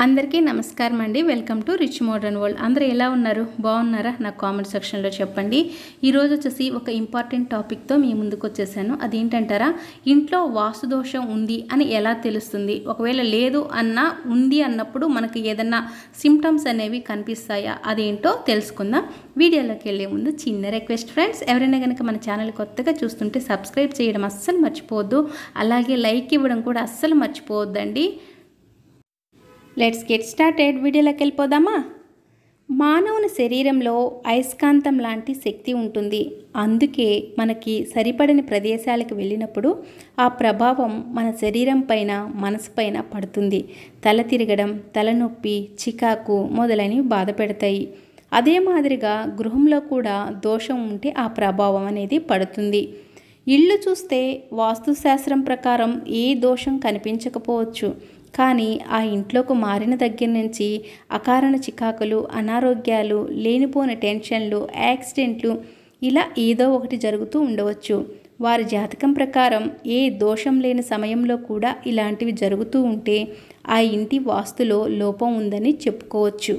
అందరికీ నమస్కారం అండి welcome to rich modern world అందరూ ఎలా ఉన్నారు బాగున్నారా నాకు కామెంట్ సెక్షన్లో చెప్పండి ఈరోజు వచ్చేసి ఒక ఇంపార్టెంట్ టాపిక్తో మీ ముందుకు వచ్చేసాను అదేంటంటారా ఇంట్లో వాస్తు దోషం ఉంది అని ఎలా తెలుస్తుంది ఒకవేళ లేదు అన్నా ఉంది అన్నప్పుడు మనకి ఏదన్నా సిమ్టమ్స్ అనేవి కనిపిస్తాయా అదేంటో తెలుసుకుందాం వీడియోలోకి వెళ్ళే ముందు చిన్న రిక్వెస్ట్ ఫ్రెండ్స్ ఎవరైనా కనుక మన ఛానల్ కొత్తగా చూస్తుంటే సబ్స్క్రైబ్ చేయడం అస్సలు మర్చిపోవద్దు అలాగే లైక్ ఇవ్వడం కూడా అస్సలు మర్చిపోవద్దండి లెట్స్ గెట్ స్టార్టెడ్ వీడియోలోకి వెళ్ళిపోదామా మానవుని శరీరంలో అయస్కాంతం లాంటి శక్తి ఉంటుంది అందుకే మనకి సరిపడని ప్రదేశాలకు వెళ్ళినప్పుడు ఆ ప్రభావం మన శరీరం పైన మనసు పైన పడుతుంది తల తిరగడం తలనొప్పి చికాకు మొదలైనవి బాధ పెడతాయి అదే మాదిరిగా గృహంలో కూడా దోషం ఉంటే ఆ ప్రభావం అనేది పడుతుంది ఇల్లు చూస్తే వాస్తుశాస్త్రం ప్రకారం ఏ దోషం కనిపించకపోవచ్చు కానీ ఆ ఇంట్లోకి మారిన దగ్గర నుంచి అకారణ చికాకులు అనారోగ్యాలు లేనిపోని టెన్షన్లు యాక్సిడెంట్లు ఇలా ఏదో ఒకటి జరుగుతూ ఉండవచ్చు వారి జాతకం ప్రకారం ఏ దోషం లేని సమయంలో కూడా ఇలాంటివి జరుగుతూ ఉంటే ఆ ఇంటి వాస్తులో లోపం ఉందని చెప్పుకోవచ్చు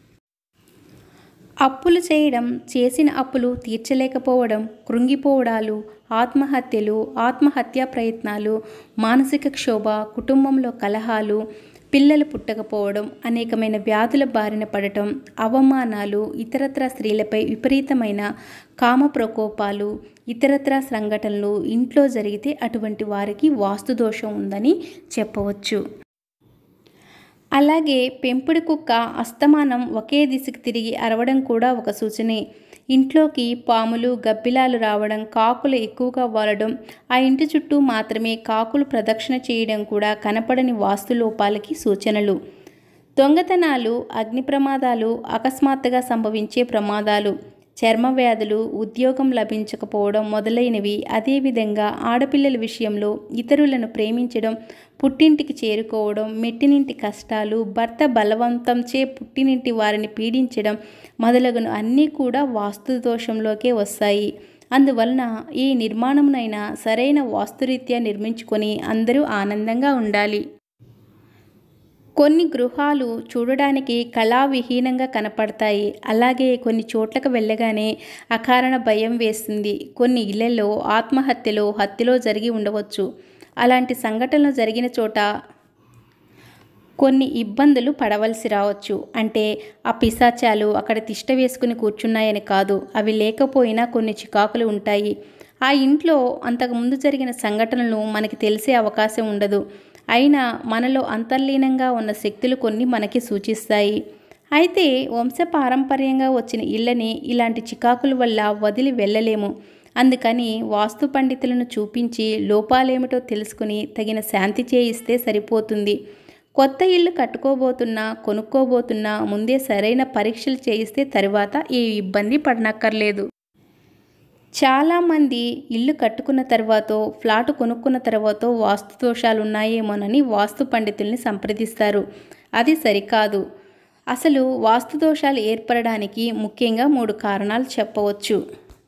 అప్పులు చేయడం చేసిన అప్పులు తీర్చలేకపోవడం కృంగిపోవడాలు ఆత్మహత్యలు ఆత్మహత్యా ప్రయత్నాలు మానసిక క్షోభ కుటుంబంలో కలహాలు పిల్లలు పుట్టకపోవడం అనేకమైన వ్యాధుల బారిన పడటం అవమానాలు ఇతరత్ర స్త్రీలపై విపరీతమైన కామ ప్రకోపాలు ఇతరత్ర సంఘటనలు ఇంట్లో జరిగితే అటువంటి వారికి వాస్తు దోషం ఉందని చెప్పవచ్చు అలాగే పెంపుడు కుక్క అస్తమానం ఒకే దిశకు తిరిగి అరవడం కూడా ఒక సూచనే ఇంట్లోకి పాములు గబ్బిలాలు రావడం కాకులు ఎక్కువగా వాలడం ఆ ఇంటి చుట్టూ మాత్రమే కాకులు ప్రదక్షిణ చేయడం కూడా కనపడని వాస్తు లోపాలకి సూచనలు దొంగతనాలు అగ్ని ప్రమాదాలు అకస్మాత్తుగా సంభవించే ప్రమాదాలు చర్మ వ్యాధులు ఉద్యోగం లభించకపోవడం మొదలైనవి అదేవిధంగా ఆడపిల్లల విషయంలో ఇతరులను ప్రేమించడం పుట్టింటికి చేరుకోవడం మెట్టినింటి కష్టాలు భర్త బలవంతంచే పుట్టినింటి వారిని పీడించడం మొదలగును అన్నీ కూడా వాస్తు దోషంలోకే వస్తాయి అందువలన ఈ నిర్మాణమునైనా సరైన వాస్తురీత్యా నిర్మించుకొని అందరూ ఆనందంగా ఉండాలి కొన్ని గృహాలు చూడడానికి కళావిహీనంగా కనపడతాయి అలాగే కొన్ని చోట్లకు వెళ్ళగానే అకారణ భయం వేస్తుంది కొన్ని ఇళ్లలో ఆత్మహత్యలో హత్యలో జరిగి ఉండవచ్చు అలాంటి సంఘటనలు జరిగిన చోట కొన్ని ఇబ్బందులు పడవలసి రావచ్చు అంటే ఆ పిశాచాలు అక్కడ తిష్ట వేసుకుని కూర్చున్నాయని కాదు అవి లేకపోయినా కొన్ని చికాకులు ఉంటాయి ఆ ఇంట్లో అంతకుముందు జరిగిన సంఘటనలు మనకి తెలిసే అవకాశం ఉండదు అయినా మనలో అంతర్లీనంగా ఉన్న శక్తులు కొన్ని మనకి సూచిస్తాయి అయితే వంశపారంపర్యంగా వచ్చిన ఇళ్ళని ఇలాంటి చికాకుల వల్ల వదిలి వెళ్ళలేము అందుకని వాస్తు పండితులను చూపించి లోపాలేమిటో తెలుసుకుని తగిన శాంతి చేయిస్తే సరిపోతుంది కొత్త ఇల్లు కట్టుకోబోతున్నా కొనుక్కోబోతున్నా ముందే సరైన పరీక్షలు చేయిస్తే తర్వాత ఏ ఇబ్బంది పడనక్కర్లేదు చాలామంది ఇల్లు కట్టుకున్న తర్వాత ఫ్లాట్ కొనుక్కున్న తర్వాత వాస్తు దోషాలు ఉన్నాయేమోనని వాస్తు పండితుల్ని సంప్రదిస్తారు అది సరికాదు అసలు వాస్తు దోషాలు ఏర్పడడానికి ముఖ్యంగా మూడు కారణాలు చెప్పవచ్చు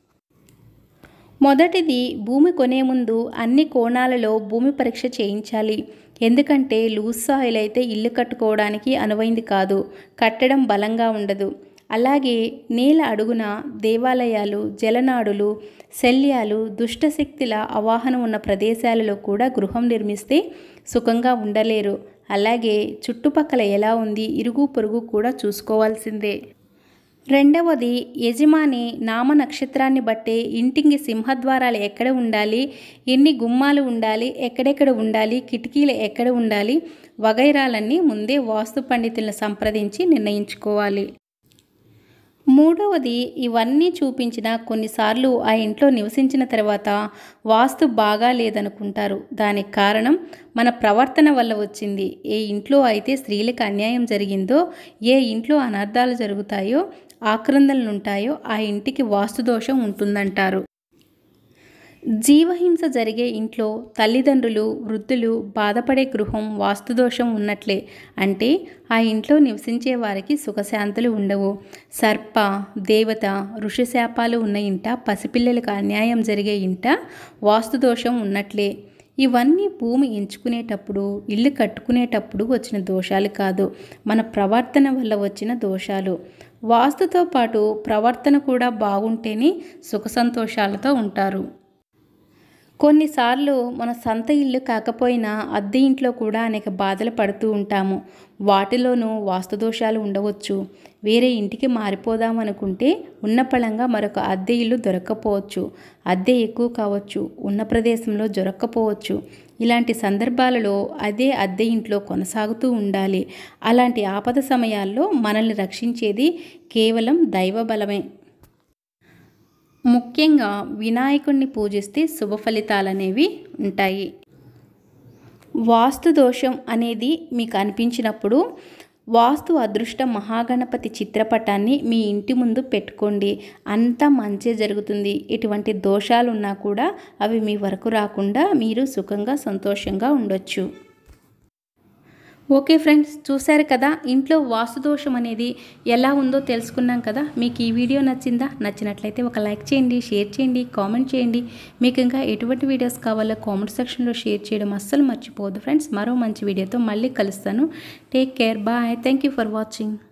మొదటిది భూమి కొనే ముందు అన్ని కోణాలలో భూమి పరీక్ష చేయించాలి ఎందుకంటే లూజ్ సాయిల్ అయితే ఇల్లు కట్టుకోవడానికి అనువైంది కాదు కట్టడం బలంగా ఉండదు అలాగే నేల అడుగున దేవాలయాలు జలనాడులు శల్యాలు దుష్టశక్తుల అవాహనం ఉన్న ప్రదేశాలలో కూడా గృహం నిర్మిస్తే సుఖంగా ఉండలేరు అలాగే చుట్టుపక్కల ఎలా ఉంది ఇరుగు పొరుగు కూడా చూసుకోవాల్సిందే రెండవది యజమాని నామ నక్షత్రాన్ని బట్టే ఇంటికి సింహద్వారాలు ఎక్కడ ఉండాలి ఎన్ని గుమ్మాలు ఉండాలి ఎక్కడెక్కడ ఉండాలి కిటికీలు ఎక్కడ ఉండాలి వగైరాలన్నీ ముందే వాస్తు పండితులను సంప్రదించి నిర్ణయించుకోవాలి మూడవది ఇవన్నీ చూపించిన కొన్నిసార్లు ఆ ఇంట్లో నివసించిన తర్వాత వాస్తు బాగా లేదనుకుంటారు దానికి కారణం మన ప్రవర్తన వల్ల వచ్చింది ఏ ఇంట్లో అయితే స్త్రీలకు అన్యాయం జరిగిందో ఏ ఇంట్లో అనర్థాలు జరుగుతాయో ఆక్రందనలు ఉంటాయో ఆ ఇంటికి వాస్తు దోషం ఉంటుందంటారు జీవహింస జరిగే ఇంట్లో తల్లిదండ్రులు వృద్ధులు బాధపడే గృహం వాస్తుదోషం ఉన్నట్లే అంటే ఆ ఇంట్లో నివసించే వారికి సుఖశాంతులు ఉండవు సర్ప దేవత ఋషిశాపాలు ఉన్న ఇంట పసిపిల్లలకు అన్యాయం జరిగే ఇంట వాస్తుదోషం ఉన్నట్లే ఇవన్నీ భూమి ఎంచుకునేటప్పుడు ఇల్లు కట్టుకునేటప్పుడు వచ్చిన దోషాలు కాదు మన ప్రవర్తన వల్ల వచ్చిన దోషాలు వాస్తుతో పాటు ప్రవర్తన కూడా బాగుంటేనే సుఖ సంతోషాలతో ఉంటారు కొన్నిసార్లు మన సొంత ఇల్లు కాకపోయినా అద్దె ఇంట్లో కూడా అనేక బాధలు పడుతూ ఉంటాము వాటిలోనూ వాస్తు దోషాలు ఉండవచ్చు వేరే ఇంటికి మారిపోదాం అనుకుంటే ఉన్న పళంగా మరొక అద్దె ఇల్లు దొరక్కపోవచ్చు అద్దె ఎక్కువ కావచ్చు ఉన్న ప్రదేశంలో దొరక్కపోవచ్చు ఇలాంటి సందర్భాలలో అదే అద్దె ఇంట్లో కొనసాగుతూ ఉండాలి అలాంటి ఆపద సమయాల్లో మనల్ని రక్షించేది కేవలం దైవ బలమే ముఖ్యంగా వినాయకుడిని పూజిస్తే శుభ ఫలితాలనేవి ఉంటాయి వాస్తు దోషం అనేది మీకు అనిపించినప్పుడు వాస్తు అదృష్ట మహాగణపతి చిత్రపటాన్ని మీ ఇంటి ముందు పెట్టుకోండి అంతా మంచి జరుగుతుంది ఎటువంటి దోషాలు ఉన్నా కూడా అవి మీ వరకు రాకుండా మీరు సుఖంగా సంతోషంగా ఉండొచ్చు ఓకే ఫ్రెండ్స్ చూశారు కదా ఇంట్లో వాస్తు దోషం అనేది ఎలా ఉందో తెలుసుకున్నాం కదా మీకు ఈ వీడియో నచ్చిందా నచ్చినట్లయితే ఒక లైక్ చేయండి షేర్ చేయండి కామెంట్ చేయండి మీకు ఇంకా ఎటువంటి వీడియోస్ కావాలో కామెంట్ సెక్షన్లో షేర్ చేయడం అస్సలు మర్చిపోవద్దు ఫ్రెండ్స్ మరో మంచి వీడియోతో మళ్ళీ కలుస్తాను take care bye thank you for watching